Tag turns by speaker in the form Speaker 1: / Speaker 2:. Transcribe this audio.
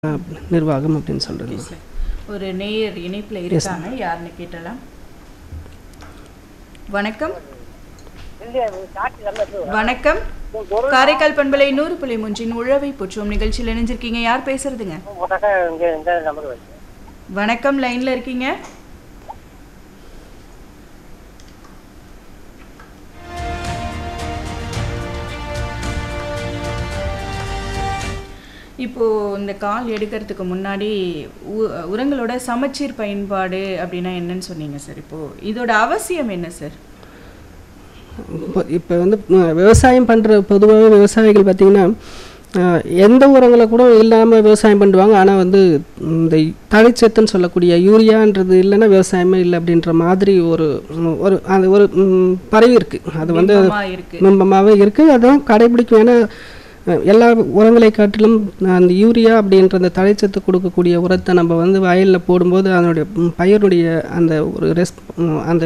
Speaker 1: நிர்வாகம் அப்படின்னு சொல்கிறது
Speaker 2: ஓகே சார் ஒரு நேயர் இணைப்பில் இருக்காங்க யாருன்னு கேட்டலாம் வணக்கம் வணக்கம் காரைக்கால் பண்பலை நூறு புள்ளி மூன்றின் உழவை புற்றுவோம் நிகழ்ச்சியில் இணைஞ்சிருக்கீங்க யார் பேசுறதுங்க வணக்கம் லைன்ல இருக்கீங்க இப்போ இந்த கால் எடுக்கிறதுக்கு முன்னாடி உ- உரங்களோட சமச்சீர் பயன்பாடு அப்படின்னா என்னன்னு சொன்னீங்க சார் இப்போ இதோட அவசியம் என்ன சார்
Speaker 1: இப்போ இப்போ வந்து அஹ், விவசாயம் பண்ணுற பொதுவாகவே விவசாயிகள் பார்த்திங்கன்னா அஹ், எந்த உரங்களை கூட இல்லாமல் விவசாயம் பண்ணுவாங்க ஆனால் வந்து இந்த தழைச்சத்துன்னு சொல்லக்கூடிய யூரியான்றது இல்லைன்னா விவசாயமே இல்லை அப்படின்ற மாதிரி ஒரு ம், ஒரு அது ஒரு ம், பரவி இருக்குது அது வந்து
Speaker 2: பிம்பமா இருக்கு
Speaker 1: பிம்பமாகவே இருக்குது அதான் கடைபிடிக்கும் ஏன்னா அஹ், எல்லா உரங்களை காட்டிலும் அந்த யூரியா அப்படின்ற அந்த தழைச்சத்து கொடுக்கக்கூடிய உரத்தை நம்ம வந்து வயலில் போடும்போது அதனுடைய ம், பயிருடைய அந்த ஒரு ரெஸ் ம், அந்த